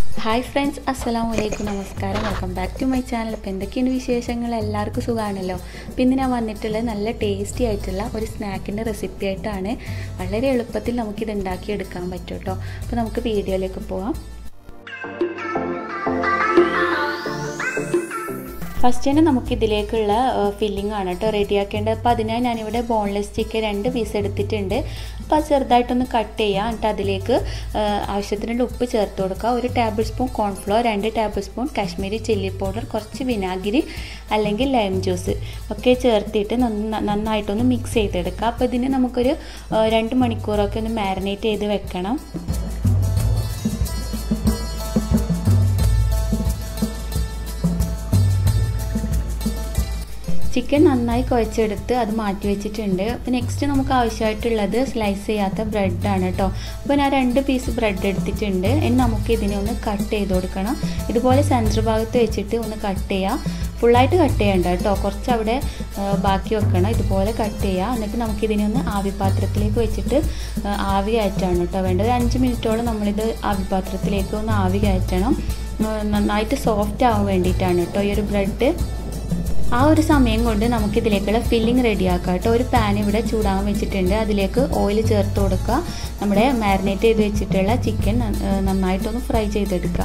hi friends അസ്സലാമു അലൈക്കും നമസ്കാരം welcome back to my channel അപ്പോൾ എന്തൊക്കെയാണ് വിശേഷങ്ങൾ എല്ലാവർക്കും സുഖമാണല്ലോ അപ്പോൾ ഇന്ന് ഞാൻ വന്നിട്ടുള്ളത് നല്ല ടേസ്റ്റി ആയിട്ടുള്ള ഒരു സ്നാക്കിൻ്റെ റെസിപ്പി ആയിട്ടാണ് വളരെ എളുപ്പത്തിൽ നമുക്കിത് ഉണ്ടാക്കിയെടുക്കാൻ പറ്റും കേട്ടോ അപ്പോൾ നമുക്ക് വീഡിയോയിലേക്ക് പോവാം ഫസ്റ്റ് തന്നെ നമുക്ക് ഇതിലേക്കുള്ള ഫില്ലിംഗ് ആണ് കേട്ടോ റെഡിയാക്കേണ്ടത് അപ്പോൾ അതിനായി ഞാനിവിടെ ബോൺലെസ് ചിക്കൻ രണ്ട് പീസ് എടുത്തിട്ടുണ്ട് അപ്പോൾ അത് ചെറുതായിട്ടൊന്ന് കട്ട് ചെയ്യുക എന്നിട്ട് അതിലേക്ക് ആവശ്യത്തിനുള്ള ഉപ്പ് ചേർത്ത് കൊടുക്കുക ഒരു ടേബിൾ സ്പൂൺ കോൺഫ്ലോർ രണ്ട് tablespoon Kashmiri chilli powder കുറച്ച് വിനാഗിരി അല്ലെങ്കിൽ ലൈം ജ്യൂസ് ഒക്കെ ചേർത്തിട്ട് നന്നായിട്ടൊന്ന് മിക്സ് ചെയ്തെടുക്കുക അപ്പോൾ ഇതിന് നമുക്കൊരു രണ്ട് മണിക്കൂറൊക്കെ ഒന്ന് മാരിനേറ്റ് ചെയ്ത് വെക്കണം ചിക്കൻ നന്നായി കുഴച്ചെടുത്ത് അത് മാറ്റി വെച്ചിട്ടുണ്ട് അപ്പോൾ നെക്സ്റ്റ് നമുക്ക് ആവശ്യമായിട്ടുള്ളത് സ്ലൈസ് ചെയ്യാത്ത ബ്രെഡാണ് കേട്ടോ അപ്പോൾ ഞാൻ രണ്ട് പീസ് ബ്രെഡ് എടുത്തിട്ടുണ്ട് ഇനി നമുക്ക് ഇതിനെ ഒന്ന് കട്ട് ചെയ്ത് കൊടുക്കണം ഇതുപോലെ സെൻറ്റർ ഭാഗത്ത് വെച്ചിട്ട് ഒന്ന് കട്ട് ചെയ്യുക ഫുള്ളായിട്ട് കട്ട് ചെയ്യണ്ട കേട്ടോ കുറച്ച് അവിടെ ബാക്കി വെക്കണം ഇതുപോലെ കട്ട് ചെയ്യുക എന്നിട്ട് നമുക്കിതിനെ ഒന്ന് ആവിപാത്രത്തിലേക്ക് വെച്ചിട്ട് ആവി കയറ്റാണ് കേട്ടോ വേണ്ടത് അഞ്ച് മിനിറ്റോളം നമ്മളിത് ആവിപാത്രത്തിലേക്ക് ഒന്ന് ആവി കയറ്റണം നന്നായിട്ട് സോഫ്റ്റ് ആവാൻ വേണ്ടിയിട്ടാണ് കേട്ടോ ഈ ഒരു ബ്രെഡ് ആ ഒരു സമയം കൊണ്ട് നമുക്കിതിലേക്കുള്ള ഫില്ലിംഗ് റെഡിയാക്കാം കേട്ടോ ഒരു പാൻ ഇവിടെ ചൂടാകാൻ വെച്ചിട്ടുണ്ട് അതിലേക്ക് ഓയിൽ ചേർത്ത് കൊടുക്കുക നമ്മുടെ മാരിനേറ്റ് ചെയ്ത് വെച്ചിട്ടുള്ള ചിക്കൻ നന്നായിട്ടൊന്ന് ഫ്രൈ ചെയ്തെടുക്കുക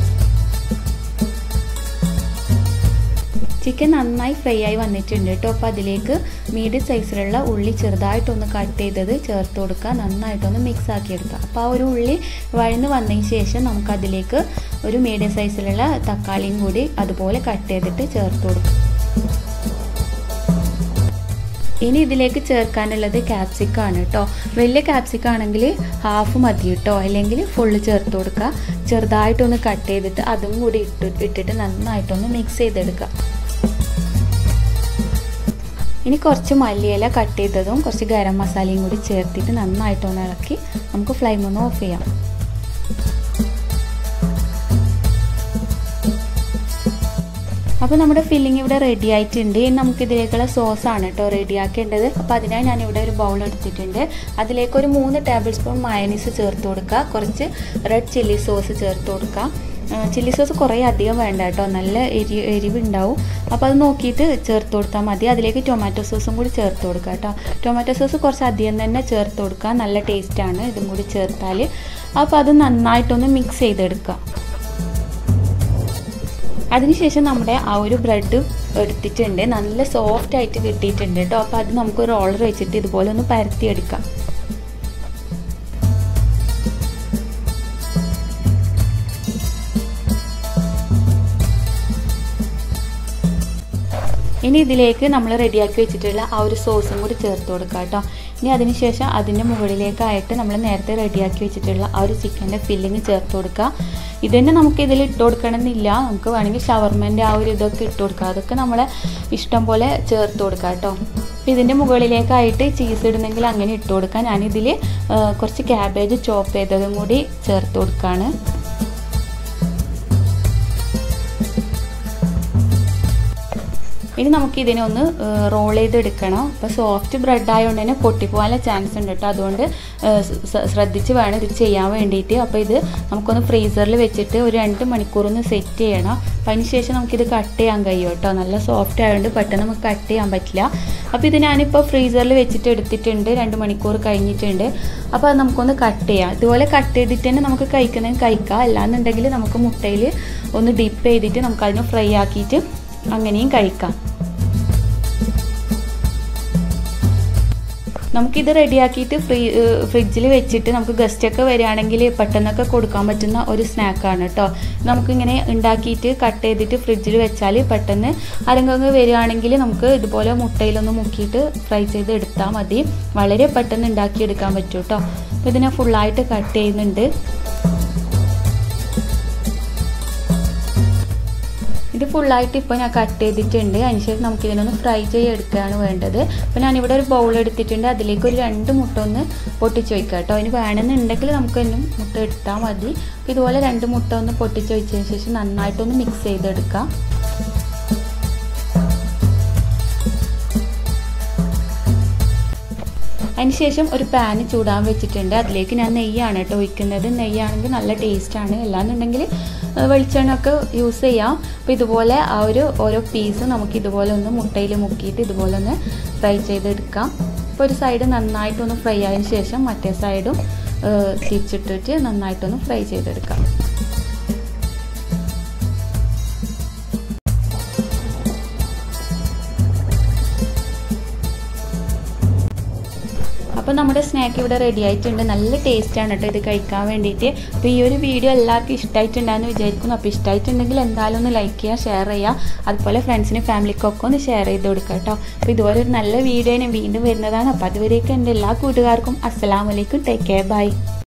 ചിക്കൻ നന്നായി ഫ്രൈ ആയി വന്നിട്ടുണ്ട് കേട്ടോ അപ്പോൾ അതിലേക്ക് മീഡിയം സൈസിലുള്ള ഉള്ളി ചെറുതായിട്ടൊന്ന് കട്ട് ചെയ്തത് ചേർത്ത് കൊടുക്കുക നന്നായിട്ടൊന്ന് മിക്സ് ആക്കി എടുക്കുക അപ്പോൾ ആ ഒരു ഉള്ളി വഴന്ന് വന്നതിന് ശേഷം നമുക്കതിലേക്ക് ഒരു മീഡിയം സൈസിലുള്ള തക്കാളിയും കൂടി അതുപോലെ കട്ട് ചെയ്തിട്ട് ചേർത്ത് കൊടുക്കുക ഇനി ഇതിലേക്ക് ചേർക്കാനുള്ളത് ക്യാപ്സിക്കാണ് കേട്ടോ വലിയ ക്യാപ്സിക്കം ആണെങ്കിൽ ഹാഫ് മതി കേട്ടോ അല്ലെങ്കിൽ ഫുള്ള് ചേർത്ത് കൊടുക്കുക ചെറുതായിട്ടൊന്ന് കട്ട് ചെയ്തിട്ട് അതും കൂടി ഇട്ട് ഇട്ടിട്ട് നന്നായിട്ടൊന്ന് മിക്സ് ചെയ്തെടുക്കുക ഇനി കുറച്ച് മല്ലിയില കട്ട് ചെയ്തതും കുറച്ച് ഗരം മസാലയും കൂടി ചേർത്തിട്ട് നന്നായിട്ടൊന്ന് ഇളക്കി നമുക്ക് ഫ്ലെയിം ഒന്ന് ഓഫ് ചെയ്യാം അപ്പോൾ നമ്മുടെ ഫില്ലിംഗ് ഇവിടെ റെഡി ആയിട്ടുണ്ട് ഇനി നമുക്ക് ഇതിലേക്കുള്ള സോസാണ് കേട്ടോ റെഡിയാക്കേണ്ടത് അപ്പോൾ അതിനായി ഞാൻ ഇവിടെ ഒരു ബൗൾ എടുത്തിട്ടുണ്ട് അതിലേക്ക് ഒരു മൂന്ന് ടേബിൾ സ്പൂൺ മയനീസ് ചേർത്ത് കൊടുക്കുക കുറച്ച് റെഡ് ചില്ലി സോസ് ചേർത്ത് കൊടുക്കുക ചില്ലി സോസ് കുറേ അധികം വേണ്ട കേട്ടോ നല്ല എരി എരിവ് ഉണ്ടാവും അപ്പോൾ അത് നോക്കിയിട്ട് ചേർത്ത് കൊടുത്താൽ മതി അതിലേക്ക് ടൊമാറ്റോ സോസും കൂടി ചേർത്ത് കൊടുക്കുക കേട്ടോ ടൊമാറ്റോ സോസ് കുറച്ച് അധികം തന്നെ ചേർത്ത് കൊടുക്കുക നല്ല ടേസ്റ്റാണ് ഇതും കൂടി ചേർത്താൽ അപ്പോൾ അത് നന്നായിട്ടൊന്ന് മിക്സ് ചെയ്തെടുക്കുക അതിനുശേഷം നമ്മുടെ ആ ഒരു ബ്രെഡ് എടുത്തിട്ടുണ്ട് നല്ല സോഫ്റ്റ് ആയിട്ട് കിട്ടിയിട്ടുണ്ട് കേട്ടോ അപ്പോൾ അത് നമുക്ക് റോളർ വെച്ചിട്ട് ഇതുപോലെ ഒന്ന് പരത്തിയെടുക്കാം ഇനി ഇതിലേക്ക് നമ്മൾ റെഡിയാക്കി വെച്ചിട്ടുള്ള ആ ഒരു സോസും കൂടി ചേർത്ത് കൊടുക്കുക കേട്ടോ ഇനി അതിനുശേഷം അതിൻ്റെ മുകളിലേക്കായിട്ട് നമ്മൾ നേരത്തെ റെഡിയാക്കി വെച്ചിട്ടുള്ള ആ ഒരു ചിക്കൻ്റെ ഫില്ലിങ് ചേർത്ത് കൊടുക്കുക ഇത് തന്നെ നമുക്ക് ഇതിൽ ഇട്ട് കൊടുക്കണമെന്നില്ല നമുക്ക് വേണമെങ്കിൽ ഷവർമേൻ്റെ ആ ഒരു ഇതൊക്കെ ഇട്ട് കൊടുക്കുക അതൊക്കെ നമ്മളെ ഇഷ്ടം പോലെ ചേർത്ത് കൊടുക്കുക കേട്ടോ അപ്പോൾ ഇതിൻ്റെ മുകളിലേക്കായിട്ട് ചീസ് ഇടുന്നെങ്കിൽ അങ്ങനെ ഇട്ട് കൊടുക്കാം ഞാനിതിൽ കുറച്ച് ക്യാബേജ് ചോപ്പ് ചെയ്തതും കൂടി ചേർത്ത് കൊടുക്കുകയാണ് ഇനി നമുക്ക് ഇതിനെ ഒന്ന് റോൾ ചെയ്തെടുക്കണം ഇപ്പോൾ സോഫ്റ്റ് ബ്രെഡ് ആയതുകൊണ്ട് തന്നെ പൊട്ടിപ്പോകാനുള്ള ചാൻസ് ഉണ്ട് കേട്ടോ അതുകൊണ്ട് ശ്രദ്ധിച്ച് വേണം ഇത് ചെയ്യാൻ വേണ്ടിയിട്ട് അപ്പോൾ ഇത് നമുക്കൊന്ന് ഫ്രീസറിൽ വെച്ചിട്ട് ഒരു രണ്ട് മണിക്കൂർ ഒന്ന് സെറ്റ് ചെയ്യണം അപ്പോൾ അതിന് ശേഷം നമുക്കിത് കട്ട് ചെയ്യാൻ കഴിയും കേട്ടോ നല്ല സോഫ്റ്റ് ആയതുകൊണ്ട് പെട്ടെന്ന് നമുക്ക് കട്ട് ചെയ്യാൻ പറ്റില്ല അപ്പോൾ ഇത് ഞാനിപ്പോൾ ഫ്രീസറിൽ വെച്ചിട്ട് എടുത്തിട്ടുണ്ട് രണ്ട് മണിക്കൂർ കഴിഞ്ഞിട്ടുണ്ട് അപ്പോൾ അത് നമുക്കൊന്ന് കട്ട് ചെയ്യാം ഇതുപോലെ കട്ട് ചെയ്തിട്ട് തന്നെ നമുക്ക് കഴിക്കണമെങ്കിൽ കഴിക്കാം അല്ലാന്നുണ്ടെങ്കിൽ നമുക്ക് മുട്ടയിൽ ഒന്ന് ഡിപ്പ് ചെയ്തിട്ട് നമുക്കതിനെ ഫ്രൈ ആക്കിയിട്ട് അങ്ങനെയും കഴിക്കാം നമുക്കിത് റെഡിയാക്കിയിട്ട് ഫ്രീ ഫ്രിഡ്ജിൽ വെച്ചിട്ട് നമുക്ക് ഗസ്റ്റൊക്കെ വരികയാണെങ്കിൽ പെട്ടെന്നൊക്കെ കൊടുക്കാൻ പറ്റുന്ന ഒരു സ്നാക്കാണ് കേട്ടോ നമുക്കിങ്ങനെ ഉണ്ടാക്കിയിട്ട് കട്ട് ചെയ്തിട്ട് ഫ്രിഡ്ജിൽ വെച്ചാൽ പെട്ടെന്ന് ആരെങ്കിലും വരികയാണെങ്കിൽ നമുക്ക് ഇതുപോലെ മുട്ടയിലൊന്ന് മുക്കിയിട്ട് ഫ്രൈ ചെയ്ത് എടുത്താൽ മതി വളരെ പെട്ടെന്ന് ഉണ്ടാക്കിയെടുക്കാൻ പറ്റും കേട്ടോ അപ്പോൾ ഇതിനെ ഫുള്ളായിട്ട് കട്ട് ചെയ്യുന്നുണ്ട് ഇത് ഫുള്ളായിട്ട് ഇപ്പോൾ ഞാൻ കട്ട് ചെയ്തിട്ടുണ്ട് അതിനുശേഷം നമുക്കിതിനൊന്ന് ഫ്രൈ ചെയ്തെടുക്കുകയാണ് വേണ്ടത് അപ്പോൾ ഞാനിവിടെ ഒരു ബൗൾ എടുത്തിട്ടുണ്ട് അതിലേക്ക് ഒരു രണ്ട് മുട്ട ഒന്ന് പൊട്ടിച്ച് വയ്ക്കുക കേട്ടോ അതിന് വേണമെന്നുണ്ടെങ്കിൽ നമുക്ക് തന്നെ മുട്ട എടുത്താൽ മതി ഇതുപോലെ രണ്ട് മുട്ട ഒന്ന് പൊട്ടിച്ച് വെച്ചതിന് ശേഷം നന്നായിട്ടൊന്ന് മിക്സ് ചെയ്തെടുക്കാം അതിന് ശേഷം ഒരു പാന് ചൂടാൻ വെച്ചിട്ടുണ്ട് അതിലേക്ക് ഞാൻ നെയ്യാണ് കേട്ടോ ഒഴിക്കുന്നത് നെയ്യാണെങ്കിൽ നല്ല ടേസ്റ്റാണ് അല്ലാന്നുണ്ടെങ്കിൽ വെളിച്ചെണ്ണ ഒക്കെ യൂസ് ചെയ്യാം അപ്പോൾ ഇതുപോലെ ആ ഒരു ഓരോ പീസ് നമുക്ക് ഇതുപോലെ ഒന്ന് മുട്ടയിൽ മുക്കിയിട്ട് ഇതുപോലെ ഒന്ന് ഫ്രൈ ചെയ്തെടുക്കാം അപ്പോൾ ഒരു സൈഡ് നന്നായിട്ടൊന്ന് ഫ്രൈ ആയതിനു ശേഷം മറ്റേ സൈഡും തിരിച്ചിട്ടിട്ട് നന്നായിട്ടൊന്ന് ഫ്രൈ ചെയ്തെടുക്കാം അപ്പോൾ നമ്മുടെ സ്നാക്ക് ഇവിടെ റെഡി ആയിട്ടുണ്ട് നല്ല ടേസ്റ്റാണ് കേട്ടോ ഇത് കഴിക്കാൻ വേണ്ടിയിട്ട് അപ്പോൾ ഈ ഒരു വീഡിയോ എല്ലാവർക്കും ഇഷ്ടമായിട്ടുണ്ടാകുന്ന വിചാരിക്കുന്നു അപ്പോൾ ഇഷ്ടമായിട്ടുണ്ടെങ്കിൽ എന്തായാലും ഒന്ന് ലൈക്ക് ചെയ്യുക ഷെയർ ചെയ്യുക അതുപോലെ ഫ്രണ്ട്സിനും ഫാമിലിക്കൊക്കെ ഒന്ന് ഷെയർ ചെയ്ത് കൊടുക്കുക കേട്ടോ അപ്പോൾ ഇതുപോലെ ഒരു നല്ല വീഡിയോ വീണ്ടും വരുന്നതാണ് അപ്പോൾ അതുവരേക്കും എൻ്റെ എല്ലാ കൂട്ടുകാർക്കും അസ്സലാമലൈക്കും ടേക്ക് കെയർ ബൈ